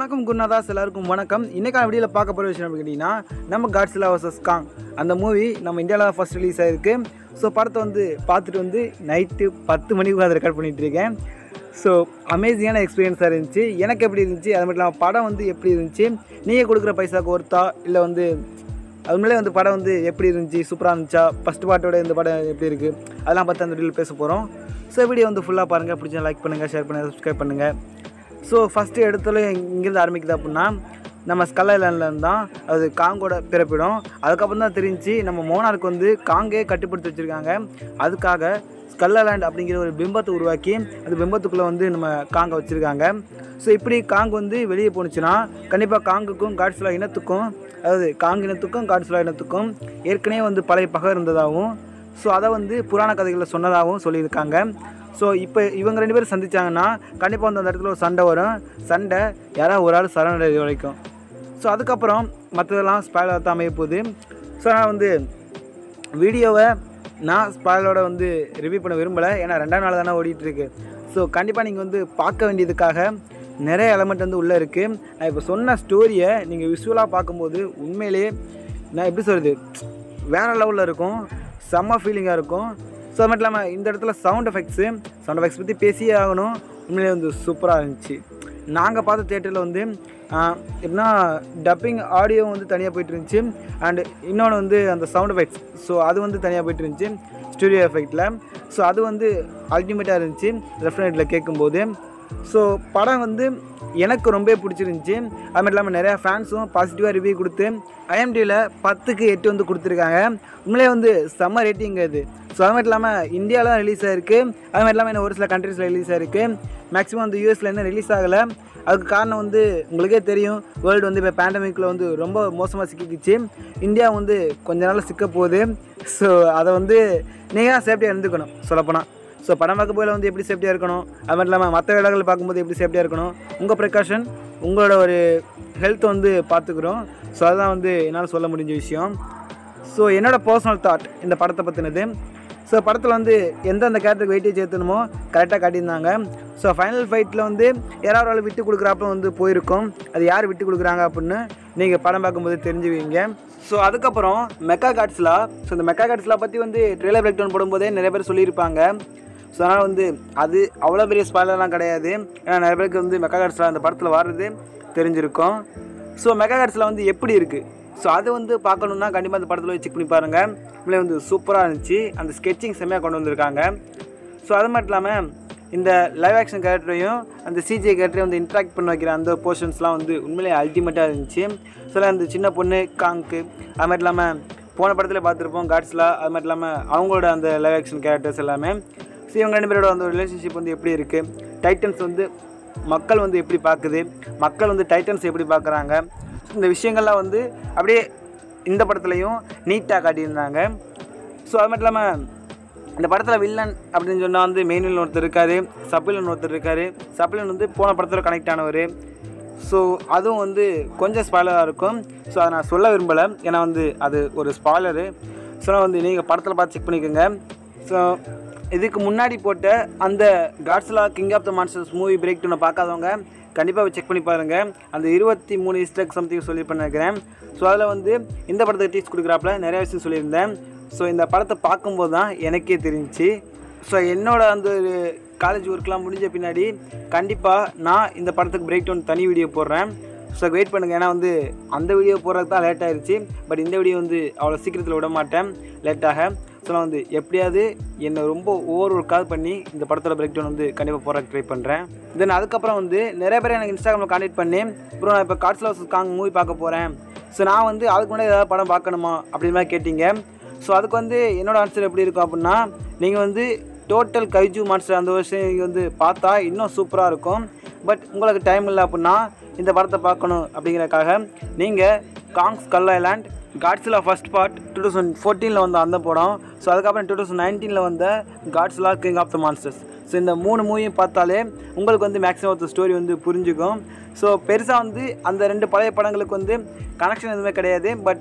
வணக்கம் குருநாதாஸ் எல்லாருக்கும் வணக்கம் இன்னைக்கான வீடியோவில் பார்க்க போகிற விஷயம் அப்படின்னு கேட்டிங்கன்னா நம்ம காட்ஸிலா வர்சஸ் காங் அந்த மூவி நம்ம இந்தியாவில் ஃபர்ஸ்ட் ரிலீஸ் ஆயிருக்கு ஸோ படத்தை வந்து பார்த்துட்டு வந்து நைட்டு பத்து மணிக்கு அதை ரெக்கார்ட் பண்ணிட்டு இருக்கேன் ஸோ அமேசிங்கான எக்ஸ்பீரியன்ஸாக இருந்துச்சு எனக்கு எப்படி இருந்துச்சு அது மட்டும் இல்லாமல் படம் வந்து எப்படி இருந்துச்சு நீங்கள் கொடுக்குற பைசாக்கு ஒருத்தா இல்லை வந்து அது முன்னாலே வந்து படம் வந்து எப்படி இருந்துச்சு சூப்பராக இருந்துச்சா ஃபஸ்ட் பார்ட்டோட இந்த படம் எப்படி இருக்குது அதெல்லாம் பார்த்து அந்த வீடியோவில் பேச போகிறோம் ஸோ வீடியோ வந்து ஃபுல்லாக பாருங்கள் பிடிச்சா லைக் பண்ணுங்கள் ஷேர் பண்ணுங்கள் சப்ஸ்கிரைப் பண்ணுங்கள் ஸோ ஃபஸ்ட்டு எடுத்தாலும் இங்கேருந்து ஆரம்பிக்குது அப்படின்னா நம்ம ஸ்கல் ஐலாண்ட்லேருந்து தான் அது காங்கோட பிறப்பிடம் அதுக்கப்புறம் தான் தெரிஞ்சு நம்ம மோனாருக்கு வந்து காங்கே கட்டுப்படுத்தி வச்சுருக்காங்க அதுக்காக ஸ்கல் ஐலாண்ட் அப்படிங்கிற ஒரு பிம்பத்தை உருவாக்கி அந்த பிம்பத்துக்குள்ளே வந்து நம்ம காங்கை வச்சுருக்காங்க ஸோ இப்படி காங் வந்து வெளியே போணுச்சுன்னா கண்டிப்பாக காங்குக்கும் காட்ஸ்லா இனத்துக்கும் அதாவது காங் இனத்துக்கும் காட்ஸ்லா இனத்துக்கும் ஏற்கனவே வந்து பழைய பகை இருந்ததாகவும் ஸோ அதை வந்து புராண கதைகளில் சொன்னதாகவும் சொல்லியிருக்காங்க ஸோ இப்போ இவங்க ரெண்டு பேரும் சந்திச்சாங்கன்னா கண்டிப்பாக வந்து அந்த இடத்துல ஒரு சண்டை வரும் சண்டை யாராவது ஒரு ஆள் சரணடைய வரைக்கும் ஸோ அதுக்கப்புறம் மற்றதெல்லாம் ஸ்பாயிலாக தான் அமைய போகுது ஸோ நான் வந்து வீடியோவை நான் ஸ்பாயிலோட வந்து ரிவ்யூ பண்ண விரும்பலை ஏன்னா ரெண்டாம் நாள் தானே ஓடிட்டுருக்கு ஸோ கண்டிப்பாக நீங்கள் வந்து பார்க்க வேண்டியதுக்காக நிறைய எலமெண்ட் வந்து உள்ளே இருக்குது நான் இப்போ சொன்ன ஸ்டோரியை நீங்கள் விஷுவலாக பார்க்கும்போது உண்மையிலேயே நான் எப்படி சொல்கிறது வேறு லெவலில் இருக்கும் செம்ம ஃபீலிங்காக இருக்கும் ஸோ அது மட்டும் இல்லாமல் இந்த இடத்துல சவுண்ட் எஃபெக்ட்ஸு சவுண்ட் எஃபெக்ட்ஸ் பற்றி பேசியே ஆகணும் உண்மையிலே வந்து சூப்பராக இருந்துச்சு நாங்கள் பார்த்த தேட்டரில் வந்து ஆஹ், எப்படின்னா டப்பிங் ஆடியோ வந்து தனியாக போயிட்டு இருந்துச்சு அண்டு இன்னொன்று வந்து அந்த சவுண்ட் எஃபெக்ட்ஸ் ஸோ அது வந்து தனியாக போயிட்டு இருந்துச்சு ஸ்டுடியோ எஃபெக்டில் ஸோ அது வந்து அல்டிமேட்டாக இருந்துச்சு ரெஃப்ரினேட்டில் கேட்கும்போது ஸோ படம் வந்து எனக்கு ரொம்ப பிடிச்சிருந்துச்சி அது மட்டும் இல்லாமல் நிறையா ஃபேன்ஸும் பாசிட்டிவாக ரிவ்யூ கொடுத்து ஐஎம்டியில் பத்துக்கு எட்டு வந்து கொடுத்துருக்காங்க உண்மையிலே வந்து செம்ம ரேட்டிங் அது ஸோ அது மட்டும் இல்லாமல் இந்தியாவில் தான் ரிலீஸ் ஆயிருக்கு அது மட்டும் இல்லாமல் இன்னும் ஒரு சில கண்ட்ரீஸில் ரிலீஸ் ஆயிருக்கு மேக்ஸிமம் வந்து யூஎஸில் இன்னும் ரிலீஸ் ஆகலை அதுக்கு காரணம் வந்து உங்களுக்கே தெரியும் வேர்ல்டு வந்து இப்போ பேண்டமிக்கில் வந்து ரொம்ப மோசமாக சிக்கிக்கிச்சு இந்தியா வந்து கொஞ்ச நாள் சிக்க போகுது ஸோ அதை வந்து நீங்கள் தான் சேஃப்டியாக இருந்துக்கணும் சொல்லப்போனால் ஸோ படம் பார்க்க போயில வந்து எப்படி சேஃப்டியாக இருக்கணும் அது மட்டும் இல்லாமல் மற்ற இடங்கள் பார்க்கும்போது எப்படி சேஃப்டியாக இருக்கணும் உங்கள் ப்ரிகாஷன் உங்களோட ஒரு ஹெல்த்தை வந்து பார்த்துக்கிறோம் ஸோ அதுதான் வந்து என்னால் சொல்ல முடிஞ்ச விஷயம் ஸோ என்னோடய பர்சனல் தாட் இந்த படத்தை பற்றினது ஸோ படத்தில் வந்து எந்தெந்த கேரக்டருக்கு வெயிட்டேஜ் ஏற்றணுமோ கரெக்டாக காட்டியிருந்தாங்க ஸோ ஃபைனல் ஃபைட்டில் வந்து யாராவது ஒரு ஆள் விட்டு கொடுக்குறாப்ப வந்து போயிருக்கும் அது யார் விட்டு கொடுக்குறாங்க அப்படின்னு நீங்கள் படம் பார்க்கும்போது தெரிஞ்சுவீங்க ஸோ அதுக்கப்புறம் மெக்கா காட்ஸ்லா ஸோ இந்த மெக்கா காட்ஸ்லா பற்றி வந்து ட்ரெய்லர் பிரேக் டவுன் போடும்போதே நிறைய பேர் சொல்லியிருப்பாங்க ஸோ அதனால் வந்து அது அவ்வளோ பெரிய ஸ்பாய்லர்லாம் கிடையாது ஏன்னா நிறைய பேருக்கு வந்து மெக்கா காட்ஸ்லா அந்த படத்தில் வர்றது தெரிஞ்சிருக்கும் ஸோ மெகா காட்ஸில் வந்து எப்படி இருக்குது ஸோ அது வந்து பார்க்கணுன்னா கண்டிப்பாக அந்த படத்தில் போய் செக் பண்ணி பாருங்கள் உண்மையிலே வந்து சூப்பராக இருந்துச்சு அந்த ஸ்கெட்சிங் செம்மையாக கொண்டு வந்திருக்காங்க ஸோ அது மட்டும் இல்லாமல் இந்த லைவ் ஆக்ஷன் கேரக்டரையும் அந்த சிஜி கேரக்டரையும் வந்து இன்ட்ராக்ட் பண்ண வைக்கிற அந்த போர்ஷன்ஸ்லாம் வந்து உண்மையிலே அல்டிமேட்டாக இருந்துச்சு சில அந்த சின்ன பொண்ணு காங்க்கு அது மட்டும் இல்லாமல் போன படத்தில் பார்த்துருப்போம் காட்ஸ்லாம் அது மட்டும் இல்லாமல் அவங்களோட அந்த லைவ் ஆக்ஷன் கேரக்டர்ஸ் எல்லாமே ஸோ இவங்க ரெண்டு பேரோட அந்த ரிலேஷன்ஷிப் வந்து எப்படி இருக்குது டைட்டன்ஸ் வந்து மக்கள் வந்து எப்படி பார்க்குது மக்கள் வந்து டைட்டன்ஸ் எப்படி பார்க்குறாங்க இந்த விஷயங்கள்லாம் வந்து அப்படியே இந்த படத்துலையும் நீட்டாக காட்டியிருந்தாங்க ஸோ அது மட்டும் இல்லாமல் இந்த படத்தில் வில்லன் அப்படின்னு சொன்னால் வந்து மெயின் வில்லன் ஒருத்தர் இருக்கார் சப்வில்லன் ஒருத்தர் இருக்கார் சப்வில்லன் வந்து போன படத்தில் கனெக்ட் ஆனவர் ஸோ அதுவும் வந்து கொஞ்சம் ஸ்பாய்லராக இருக்கும் ஸோ அதை நான் சொல்ல விரும்பலை ஏன்னா வந்து அது ஒரு ஸ்பாய்லரு ஸோ வந்து நீங்கள் படத்தில் பார்த்து செக் பண்ணிக்கோங்க ஸோ இதுக்கு முன்னாடி போட்ட அந்த Godzilla king of the monsters movie பிரேக் டூனை பார்க்காதவங்க கண்டிப்பாக செக் பண்ணி பாருங்கள் அந்த இருபத்தி மூணு இஸ்டக் சம்திங் சொல்லியிருப்பேன் நினைக்கிறேன் ஸோ அதில் வந்து இந்த படத்துக்கு டீச் கொடுக்குறாப்புல நிறைய விஷயம் சொல்லியிருந்தேன் ஸோ இந்த படத்தை பார்க்கும்போது தான் எனக்கே தெரிஞ்சுச்சு ஸோ என்னோட அந்த ஒரு காலேஜ் ஒர்க்லாம் முடிஞ்ச பின்னாடி கண்டிப்பாக நான் இந்த படத்துக்கு பிரேக் டவுன் தனி வீடியோ போடுறேன் ஸோ வெயிட் பண்ணுங்கள் ஏன்னா வந்து அந்த வீடியோ போடுறதுக்கு தான் லேட் ஆயிருச்சு பட் இந்த வீடியோ வந்து அவ்வளோ சீக்கிரத்தில் விட மாட்டேன் லேட்டாக ஸோ நான் வந்து எப்படியாவது என்னை ரொம்ப ஓவர் ஒரு கால் பண்ணி இந்த படத்தோட பிரேக் டவுன் வந்து கண்டிப்பாக போகிறதுக்கு ட்ரை பண்ணுறேன் தென் அதுக்கப்புறம் வந்து நிறைய பேர் எனக்கு இன்ஸ்டாகிராமில் கான்டெக்ட் பண்ணி ப்ரோ நான் இப்போ காட்ஸ் லவ் காங் மூவி பார்க்க போகிறேன் ஸோ நான் வந்து அதுக்கு முன்னாடி ஏதாவது படம் பார்க்கணுமா அப்படின்னு மாதிரி கேட்டிங்க ஸோ அதுக்கு வந்து என்னோட ஆன்சர் எப்படி இருக்கும் அப்படின்னா நீங்கள் வந்து டோட்டல் கைஜு மான்ஸ்டர் அந்த வருஷம் நீங்கள் வந்து பார்த்தா இன்னும் சூப்பராக இருக்கும் பட் உங்களுக்கு டைம் இல்லை அப்படின்னா இந்த படத்தை பார்க்கணும் அப்படிங்கிறக்காக நீங்கள் Kong skull island Godzilla first part two thousand ஃபோர்டீனில் வந்த அந்த படம் ஸோ அதுக்கப்புறம் டூ தௌசண்ட் நைன்டீனில் வந்த Godzilla king of the monsters so இந்த மூணு மூவியும் பார்த்தாலே உங்களுக்கு வந்து மேக்ஸிமம் ஒரு ஸ்டோரி வந்து புரிஞ்சுக்கும் ஸோ பெருசாக வந்து அந்த ரெண்டு பழைய படங்களுக்கு வந்து கனெக்ஷன் எதுவுமே கிடையாது பட்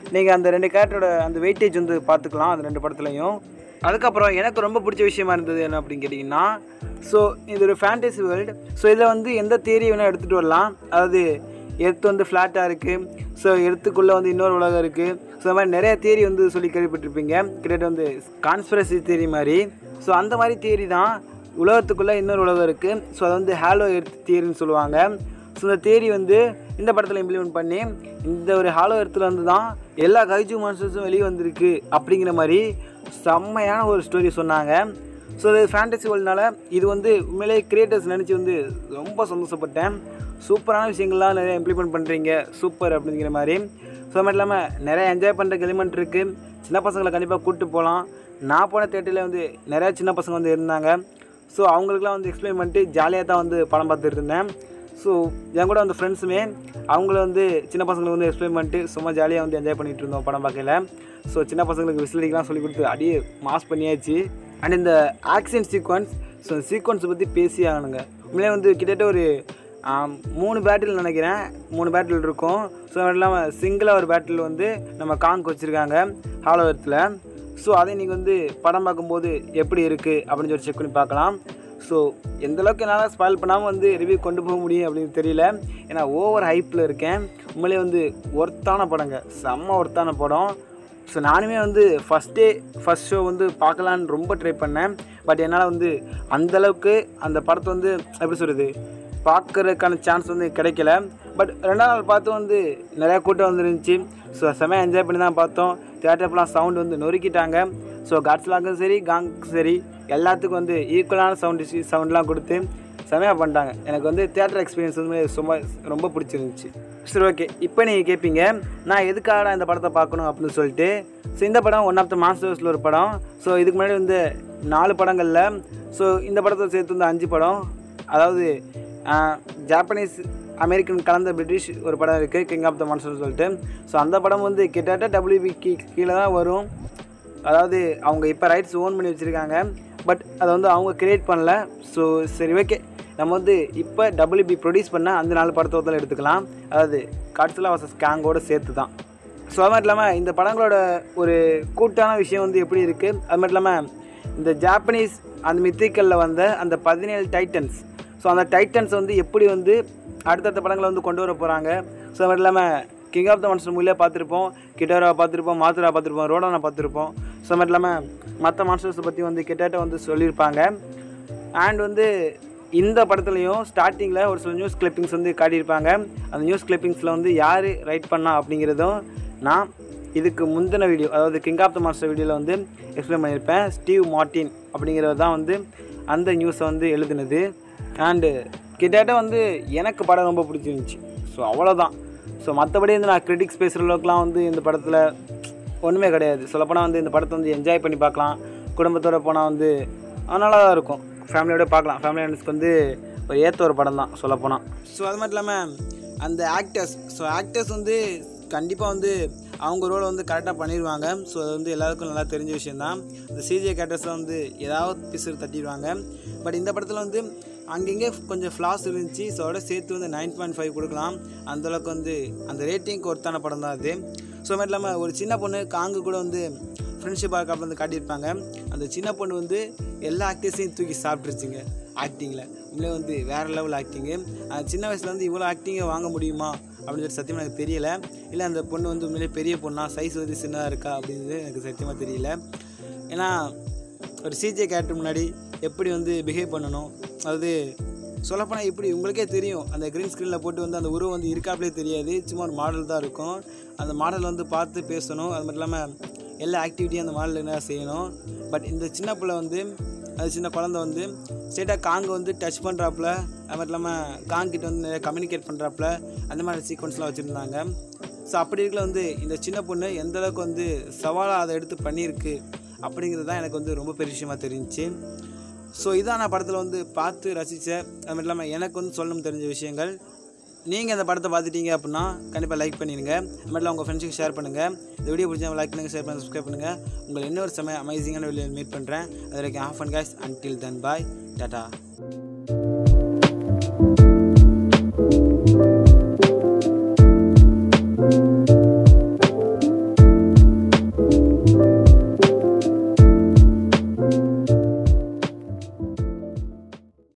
நீங்கள் அந்த ரெண்டு கேரக்டரோட அந்த வெயிட்டேஜ் வந்து பார்த்துக்கலாம் அந்த ரெண்டு படத்துலையும் அதுக்கப்புறம் எனக்கு ரொம்ப பிடிச்ச விஷயமா இருந்தது என்ன அப்படின்னு கேட்டிங்கன்னா ஸோ இது ஒரு ஃபேண்டசி வேர்ல்டு ஸோ இதில் வந்து எந்த தேரி வேணால் எடுத்துகிட்டு வரலாம் அதாவது எர்த்து வந்து ஃப்ளாட்டாக இருக்குது ஸோ எர்த்துக்குள்ளே வந்து இன்னொரு உலகம் இருக்குது ஸோ அது மாதிரி நிறைய தேரி வந்து சொல்லி கேள்விப்பட்டிருப்பீங்க கிட்டத்தட்ட வந்து கான்ஸ்பிரசி தேரி மாதிரி ஸோ அந்த மாதிரி தேரி தான் உலகத்துக்குள்ளே இன்னொரு உலகம் இருக்குது ஸோ அது வந்து ஹாலோ எர்த் தியரின்னு சொல்லுவாங்க ஸோ இந்த தேரி வந்து இந்த படத்தில் இம்ப்ளிமெண்ட் பண்ணி இந்த ஒரு ஹாலோ எர்த்தில் வந்து தான் எல்லா கைஜு மான்ஸ்டர்ஸும் வெளியே வந்திருக்கு அப்படிங்கிற மாதிரி செம்மையான ஒரு ஸ்டோரி சொன்னாங்க ஸோ இது ஃபேண்டசி வேர்ல்டுனால இது வந்து உண்மையிலேயே கிரியேட்டர்ஸ் நினச்சி வந்து ரொம்ப சந்தோஷப்பட்டேன் சூப்பரான விஷயங்கள்லாம் நிறைய இம்ப்ளிமெண்ட் பண்ணுறீங்க சூப்பர் அப்படிங்கிற மாதிரி ஸோ அது மட்டும் இல்லாமல் நிறைய என்ஜாய் பண்ணுற எலிமெண்ட் இருக்குது சின்ன பசங்களை கண்டிப்பாக கூப்பிட்டு போகலாம் நான் போன தேட்டரில் வந்து நிறையா சின்ன பசங்க வந்து இருந்தாங்க ஸோ அவங்களுக்குலாம் வந்து எக்ஸ்பிளைன் பண்ணிட்டு ஜாலியாக தான் வந்து படம் பார்த்துட்டு இருந்தேன் ஸோ என் கூட வந்து ஃப்ரெண்ட்ஸுமே அவங்கள வந்து சின்ன பசங்களுக்கு வந்து எக்ஸ்பிளைன் பண்ணிட்டு சும்மா ஜாலியாக வந்து என்ஜாய் பண்ணிகிட்டு இருந்தோம் படம் பார்க்கல ஸோ சின்ன பசங்களுக்கு விசிலடிக்கெலாம் சொல்லி கொடுத்து அப்படியே மாஸ் பண்ணியாச்சு அண்ட் இந்த ஆக்ஷன் சீக்வன்ஸ் ஸோ சீக்வன்ஸை பற்றி பேசி ஆகணுங்க உண்மையிலே வந்து கிட்டத்தட்ட ஒரு ஆம், மூணு பேட்டில் நினைக்கிறேன் மூணு பேட்டில் இருக்கும் ஸோ அது இல்லாமல் சிங்கிளாக ஒரு பேட்டில் வந்து நம்ம காங்க் வச்சுருக்காங்க ஹாலோவரத்தில் ஸோ அதை நீங்கள் வந்து படம் பார்க்கும்போது எப்படி இருக்குது அப்படின்னு சொல்லி செக் பண்ணி பார்க்கலாம் ஸோ எந்த அளவுக்கு என்னால் ஸ்பாயில் பண்ணாமல் வந்து ரிவ்யூ கொண்டு போக முடியும் அப்படின்னு தெரியல ஏன்னா ஓவர் ஹைப்பில் இருக்கேன் உண்மையிலே வந்து ஒர்த்தான படங்க செம்ம ஒர்த்தான படம் ஸோ நானுமே வந்து ஃபஸ்ட்டே ஃபஸ்ட் ஷோ வந்து பார்க்கலான்னு ரொம்ப ட்ரை பண்ணேன் பட் என்னால் வந்து அந்தளவுக்கு அந்த படத்தை வந்து எப்படி சொல்கிறது பார்க்குறதுக்கான சான்ஸ் வந்து கிடைக்கல பட் ரெண்டாவது நாள் பார்த்து வந்து நிறையா கூட்டம் வந்துருந்துச்சு ஸோ செமையாக என்ஜாய் பண்ணி தான் பார்த்தோம் தேட்டர்லாம் சவுண்ட் வந்து நொறுக்கிட்டாங்க ஸோ காட்ஸ்லாக்கும் சரி காங்க்கும் சரி எல்லாத்துக்கும் வந்து ஈக்குவலான சவுண்ட் சவுண்ட்லாம் கொடுத்து செமையாக பண்ணிட்டாங்க எனக்கு வந்து தேட்டர் எக்ஸ்பீரியன்ஸ் வந்து ரொம்ப ரொம்ப பிடிச்சிருந்துச்சு சரி ஓகே இப்போ நீங்கள் கேட்பீங்க நான் எதுக்காக இந்த படத்தை பார்க்கணும் அப்படின்னு சொல்லிட்டு ஸோ இந்த படம் ஒன் ஆஃப் த மாஸ்டர்ஸில் ஒரு படம் ஸோ இதுக்கு முன்னாடி வந்து நாலு படங்களில் ஸோ இந்த படத்தை சேர்த்து வந்து அஞ்சு படம் அதாவது ஆஹ், ஜாப்பனீஸ் அமெரிக்கன் கலந்த பிரிட்டிஷ் ஒரு படம் இருக்குது கிங் ஆஃப் த மான்ஸ்டர்னு சொல்லிட்டு ஸோ அந்த படம் வந்து கிட்டத்தட்ட டபிள்யூபிக்கு கீழே தான் வரும் அதாவது அவங்க இப்போ ரைட்ஸ் ஓன் பண்ணி வச்சுருக்காங்க பட் அதை வந்து அவங்க கிரியேட் பண்ணல ஸோ சரி ஓகே நம்ம வந்து இப்போ டபிள்யூபி ப்ரொடியூஸ் பண்ண அந்த நாலு படத்தை எடுத்துக்கலாம் அதாவது காட்ஸ்லா வர்சஸ் கேங்கோட சேர்த்து தான் ஸோ அது மட்டும் இல்லாமல் இந்த படங்களோட ஒரு கூட்டான விஷயம் வந்து எப்படி இருக்குது அது மட்டும் இல்லாமல் இந்த ஜாப்பனீஸ் அந்த மித்திக்கலில் வந்த அந்த பதினேழு டைட்டன்ஸ் ஸோ அந்த டைட்டன்ஸ் வந்து எப்படி வந்து அடுத்தடுத்த படங்களை வந்து கொண்டு வர போகிறாங்க ஸோ அது மட்டும் இல்லாமல் கிங் ஆஃப் த மான்ஸ்டர் மூவிலே பார்த்துருப்போம் கிட்டோரா பார்த்துருப்போம் மாத்துரா பார்த்துருப்போம் ரோடானா பார்த்துருப்போம் ஸோ அது மட்டும் இல்லாமல் மற்ற மான்ஸ்டர்ஸை பற்றி வந்து கிட்டத்தட்ட வந்து சொல்லியிருப்பாங்க அண்ட் வந்து இந்த படத்துலையும் ஸ்டார்டிங்கில் ஒரு சில நியூஸ் கிளிப்பிங்ஸ் வந்து காட்டியிருப்பாங்க அந்த நியூஸ் கிளிப்பிங்ஸில் வந்து யார் ரைட் பண்ணா அப்படிங்கிறதும் நான் இதுக்கு முந்தின வீடியோ அதாவது கிங் ஆஃப் த மாஸ்டர் வீடியோவில் வந்து எக்ஸ்பிளைன் பண்ணியிருப்பேன் ஸ்டீவ் மார்ட்டின் அப்படிங்கிறவர் தான் வந்து அந்த நியூஸை வந்து எழுதுனது அண்டு கிட்டத்தட்ட வந்து எனக்கு படம் ரொம்ப பிடிச்சிருந்துச்சி ஸோ அவ்வளோதான் ஸோ மற்றபடி வந்து நான் கிரிட்டிக்ஸ் பேசுகிற அளவுக்குலாம் வந்து இந்த படத்தில் ஒன்றுமே கிடையாது சொல்லப்போனால் வந்து இந்த படத்தை வந்து என்ஜாய் பண்ணி பார்க்கலாம் குடும்பத்தோடு போனால் வந்து நல்லா தான் இருக்கும் ஃபேமிலியோட பார்க்கலாம் ஃபேமிலி ஃப்ரெண்ட்ஸ்க்கு வந்து ஒரு ஏற்ற ஒரு படம் தான் சொல்லப்போனால் ஸோ அது மட்டும் இல்லாமல் அந்த ஆக்டர்ஸ் ஸோ ஆக்டர்ஸ் வந்து கண்டிப்பாக வந்து அவங்க ரோலை வந்து கரெக்டாக பண்ணிடுவாங்க ஸோ அது வந்து எல்லாருக்கும் நல்லா தெரிஞ்ச விஷயந்தான் இந்த சிஜிஐ கேரக்டர்ஸில் வந்து ஏதாவது பிசர் தட்டிடுவாங்க பட் இந்த படத்தில் வந்து அங்கங்கே கொஞ்சம் ஃப்ளாஸ் இருந்துச்சு ஸோ அதோட சேர்த்து வந்து நைன் பாயிண்ட் ஃபைவ் கொடுக்கலாம் அந்தளவுக்கு வந்து அந்த ரேட்டிங்க்கு ஒருத்தான படம் தான் அது ஸோ அது மட்டும் இல்லாமல் ஒரு சின்ன பொண்ணு காங்கு கூட வந்து ஃப்ரெண்ட்ஷிப் ஆக்காப்பில் வந்து காட்டியிருப்பாங்க அந்த சின்ன பொண்ணு வந்து எல்லா ஆக்டர்ஸையும் தூக்கி சாப்பிட்ருச்சுங்க ஆக்டிங்கில் உண்மையிலே வந்து வேறு லெவல் ஆக்டிங்கு அந்த சின்ன வயசில் வந்து இவ்வளோ ஆக்டிங்கை வாங்க முடியுமா அப்படின்னு சொல்லி சத்தியமாக எனக்கு தெரியல இல்லை அந்த பொண்ணு வந்து உண்மையிலே பெரிய பொண்ணா சைஸ் வந்து சின்னதாக இருக்கா அப்படிங்கிறது எனக்கு சத்தியமாக தெரியல ஏன்னா ஒரு சிஜே கேரக்டர் முன்னாடி எப்படி வந்து பிஹேவ் பண்ணணும் அதாவது சொல்லப்போனால் எப்படி உங்களுக்கே தெரியும் அந்த க்ரீன் ஸ்க்ரீனில் போட்டு வந்து அந்த உருவம் வந்து இருக்காப்லே தெரியாது சும்மா ஒரு மாடல் தான் இருக்கும் அந்த மாடல் வந்து பார்த்து பேசணும் அது மட்டும் இல்லாமல் எல்லா ஆக்டிவிட்டியும் அந்த மாடல் என்ன செய்யணும் பட் இந்த சின்ன பிள்ளை வந்து அது சின்ன குழந்தை வந்து ஸ்ட்ரெயிட்டாக காங்கை வந்து டச் பண்ணுறாப்புல அது மட்டும் இல்லாமல் காங்கிட்ட வந்து நிறைய கம்யூனிகேட் பண்ணுறாப்புல அந்த மாதிரி சீக்வன்ஸ்லாம் வச்சுருந்தாங்க ஸோ அப்படி இருக்கல வந்து இந்த சின்ன பொண்ணு எந்த அளவுக்கு வந்து சவாலாக அதை எடுத்து பண்ணியிருக்கு அப்படிங்கிறது தான் எனக்கு வந்து ரொம்ப பெரிய விஷயமா தெரிஞ்சுச்சு ஸோ இதான் நான் படத்தில் வந்து பார்த்து ரசித்தேன் அது மட்டும் இல்லாமல் எனக்கு வந்து சொல்லணும் தெரிஞ்ச விஷயங்கள் நீங்கள் இந்த படத்தை பார்த்துட்டீங்க அப்படின்னா கண்டிப்பாக லைக் பண்ணிடுங்க அது மட்டும் இல்லாமல் உங்கள் ஃப்ரெண்ட்ஸுக்கு ஷேர் பண்ணுங்கள் இந்த வீடியோ பிடிச்சா லைக் பண்ணுங்கள் ஷேர் பண்ணுங்கள் சப்ஸ்கிரைப் பண்ணுங்கள் உங்களை இன்னொரு செம்ம அமேசிங்கான வீடியோ மீட் பண்ணுறேன் அது வரைக்கும் ஆஃப் அண்ட் கேஸ் அன்டில் தென் பாய் டாட்டா